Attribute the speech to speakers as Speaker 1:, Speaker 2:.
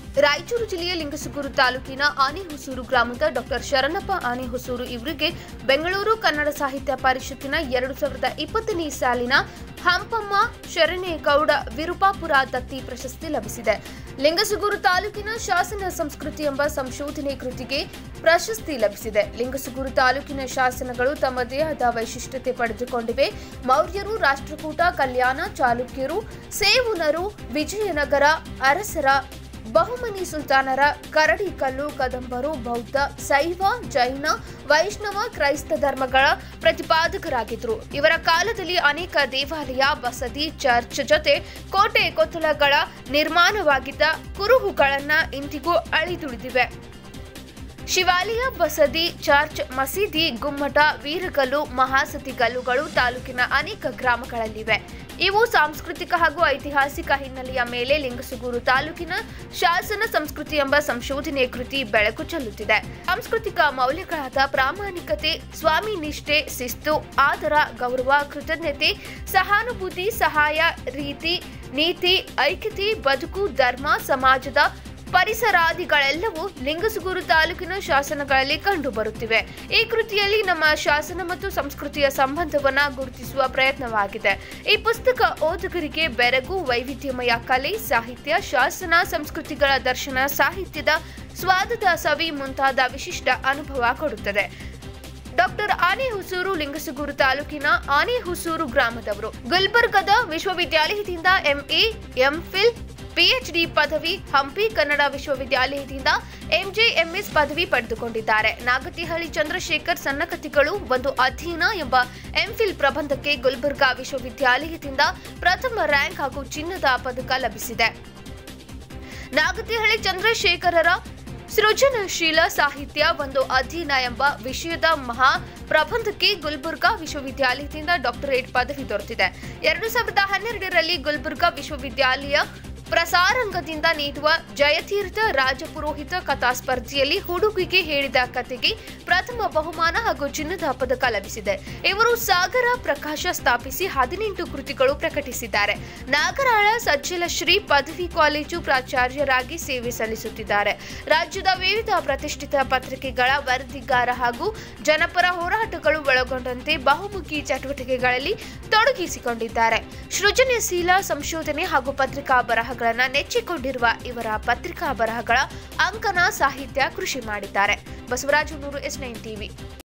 Speaker 1: ರಾಯಚೂರು ಜಿಲ್ಲೆಯ ಲಿಂಗಸುಗೂರು ತಾಲೂಕಿನ ಆನೆಹೊಸೂರು ಗ್ರಾಮದ ಡಾಕ್ಟರ್ ಶರಣಪ್ಪ ಆನೆಹೊಸೂರು ಇವರಿಗೆ ಬೆಂಗಳೂರು ಕನ್ನಡ ಸಾಹಿತ್ಯ ಪರಿಷತ್ತಿನ ಎರಡು ಸಾವಿರದ ಇಪ್ಪತ್ತನೇ ಸಾಲಿನ ಹಂಪಮ್ಮ ಶರಣೇಗೌಡ ವಿರುಪಾಪುರ ದತ್ತಿ ಪ್ರಶಸ್ತಿ ಲಭಿಸಿದೆ ಲಿಂಗಸುಗೂರು ತಾಲೂಕಿನ ಶಾಸನ ಸಂಸ್ಕೃತಿ ಎಂಬ ಸಂಶೋಧನೆ ಕೃತಿಗೆ ಪ್ರಶಸ್ತಿ ಲಭಿಸಿದೆ ಲಿಂಗಸುಗೂರು ತಾಲೂಕಿನ ಶಾಸನಗಳು ತಮ್ಮದೇ ಆದ ವೈಶಿಷ್ಟ್ಯತೆ ಪಡೆದುಕೊಂಡಿವೆ ಮೌರ್ಯರು ರಾಷ್ಟ್ರಕೂಟ ಕಲ್ಯಾಣ ಚಾಲುಕ್ಯರು ಸೇವುನರು ವಿಜಯನಗರ ಅರಸರ ಬಹುಮನಿ ಸುಲ್ತಾನರ ಕರಡಿಕಲ್ಲು ಕದಂಬರು ಬೌದ್ಧ ಶೈವ ಜೈನ ವೈಷ್ಣವ ಕ್ರೈಸ್ತ ಧರ್ಮಗಳ ಪ್ರತಿಪಾದಕರಾಗಿದ್ದರು ಇವರ ಕಾಲದಲ್ಲಿ ಅನೇಕ ದೇವಾಲಯ ಬಸದಿ ಚರ್ಚ್ ಜೊತೆ ಕೋಟೆ ಕೊತ್ತಲಗಳ ನಿರ್ಮಾಣವಾಗಿದ್ದ ಕುರುಹುಗಳನ್ನ ಇಂದಿಗೂ ಅಳಿದುಳಿದಿವೆ ಶಿವಾಲಯ ಬಸದಿ ಚರ್ಚ್ ಮಸೀದಿ ಗುಮ್ಮಟ ವೀರಗಲ್ಲು ಮಹಾಸತಿಗಲ್ಲುಗಳು ತಾಲೂಕಿನ ಅನೇಕ ಗ್ರಾಮಗಳಲ್ಲಿವೆ ಇವು ಸಾಂಸ್ಕೃತಿಕ ಹಾಗೂ ಐತಿಹಾಸಿಕ ಹಿನ್ನೆಲೆಯ ಮೇಲೆ ಲಿಂಗಸುಗೂರು ತಾಲೂಕಿನ ಶಾಸನ ಸಂಸ್ಕೃತಿ ಎಂಬ ಸಂಶೋಧನೆ ಕೃತಿ ಬೆಳಕು ಚೆಲ್ಲುತ್ತಿದೆ ಸಾಂಸ್ಕೃತಿಕ ಮೌಲ್ಯಗಳಾದ ಪ್ರಾಮಾಣಿಕತೆ ಸ್ವಾಮಿ ನಿಷ್ಠೆ ಶಿಸ್ತು ಆದರ ಗೌರವ ಕೃತಜ್ಞತೆ ಸಹಾನುಭೂತಿ ಸಹಾಯ ರೀತಿ ನೀತಿ ಐಕ್ಯತೆ ಬದುಕು ಧರ್ಮ ಸಮಾಜದ ಪರಿಸರಾದಿಗಳೆಲ್ಲವೂ ಲಿಂಗಸುಗೂರು ತಾಲೂಕಿನ ಶಾಸನಗಳಲ್ಲಿ ಕಂಡುಬರುತ್ತಿವೆ ಈ ಕೃತಿಯಲ್ಲಿ ನಮ್ಮ ಶಾಸನ ಮತ್ತು ಸಂಸ್ಕೃತಿಯ ಸಂಬಂಧವನ್ನ ಗುರುತಿಸುವ ಪ್ರಯತ್ನವಾಗಿದೆ ಈ ಪುಸ್ತಕ ಓದುಗರಿಗೆ ಬೆರಗು ವೈವಿಧ್ಯಮಯ ಕಲೆ ಸಾಹಿತ್ಯ ಶಾಸನ ಸಂಸ್ಕೃತಿಗಳ ದರ್ಶನ ಸಾಹಿತ್ಯದ ಸ್ವಾದದ ಸವಿ ಮುಂತಾದ ವಿಶಿಷ್ಟ ಅನುಭವ ಕೊಡುತ್ತದೆ ಡಾಕ್ಟರ್ ಆನೆಹುಸೂರು ಲಿಂಗಸುಗೂರು ತಾಲೂಕಿನ ಆನೆಹುಸೂರು ಗ್ರಾಮದವರು ಗುಲ್ಬರ್ಗದ ವಿಶ್ವವಿದ್ಯಾಲಯದಿಂದ ಎಂಎ ಎಂಫಿಲ್ ಪಿಎಚ್ಡಿ ಪದವಿ ಹಂಪಿ ಕನ್ನಡ ವಿಶ್ವವಿದ್ಯಾಲಯದಿಂದ ಎಂಜೆಎಂಎಸ್ ಪದವಿ ಪಡೆದುಕೊಂಡಿದ್ದಾರೆ ನಾಗತಿಹಳ್ಳಿ ಚಂದ್ರಶೇಖರ್ ಸಣ್ಣ ಕಥೆಗಳು ಒಂದು ಅಧ್ಯಯನ ಎಂಬ ಎಂಫಿಲ್ ಪ್ರಬಂಧಕ್ಕೆ ಗುಲ್ಬರ್ಗಾ ವಿಶ್ವವಿದ್ಯಾಲಯದಿಂದ ಪ್ರಥಮ ರ್ಯಾಂಕ್ ಹಾಗೂ ಚಿನ್ನದ ಪದಕ ಲಭಿಸಿದೆ ನಾಗತಿಹಳ್ಳಿ ಚಂದ್ರಶೇಖರರ ಸೃಜನಶೀಲ ಸಾಹಿತ್ಯ ಒಂದು ಅಧ್ಯಯನ ಎಂಬ ವಿಷಯದ ಮಹಾ ಪ್ರಬಂಧಕ್ಕೆ ಗುಲ್ಬರ್ಗಾ ವಿಶ್ವವಿದ್ಯಾಲಯದಿಂದ ಡಾಕ್ಟರೇಟ್ ಪದವಿ ದೊರೆತಿದೆ ಎರಡು ಸಾವಿರದ ಹನ್ನೆರಡರಲ್ಲಿ ಗುಲ್ಬರ್ಗಾ ವಿಶ್ವವಿದ್ಯಾಲಯ ಪ್ರಸಾರಂಗದಿಂದ ನೀಡುವ ಜಯತೀರ್ಥ ರಾಜಪುರೋಹಿತ ಕಥಾ ಸ್ಪರ್ಧೆಯಲ್ಲಿ ಹುಡುಗಿಗೆ ಹೇಳಿದ ಕಥೆಗೆ ಪ್ರಥಮ ಬಹುಮಾನ ಹಾಗೂ ಚಿನ್ನದ ಪದಕ ಲಭಿಸಿದೆ ಇವರು ಸಾಗರ ಪ್ರಕಾಶ ಸ್ಥಾಪಿಸಿ ಹದಿನೆಂಟು ಕೃತಿಗಳು ಪ್ರಕಟಿಸಿದ್ದಾರೆ ನಾಗರಾಳ ಸಜ್ಜಲ ಶ್ರೀ ಪದವಿ ಕಾಲೇಜು ಪ್ರಾಚಾರ್ಯರಾಗಿ ಸೇವೆ ಸಲ್ಲಿಸುತ್ತಿದ್ದಾರೆ ರಾಜ್ಯದ ವಿವಿಧ ಪ್ರತಿಷ್ಠಿತ ಪತ್ರಿಕೆಗಳ ವರದಿಗಾರ ಹಾಗೂ ಜನಪರ ಹೋರಾಟಗಳು ಒಳಗೊಂಡಂತೆ ಬಹುಮುಖಿ ಚಟುವಟಿಕೆಗಳಲ್ಲಿ ತೊಡಗಿಸಿಕೊಂಡಿದ್ದಾರೆ ಸೃಜನಶೀಲ ಸಂಶೋಧನೆ ಹಾಗೂ ಪತ್ರಿಕಾ ಬರಹಗಳನ್ನು ನೆಚ್ಚಿಕೊಂಡಿರುವ ಇವರ ಪತ್ರಿಕಾ ಬರಹಗಳ ಅಂಕನ ಸಾಹಿತ್ಯ ಕೃಷಿ ಮಾಡಿದ್ದಾರೆ ಬಸವರಾಜ ನೂರು ಎಸ್ ನೈನ್ ಟಿವಿ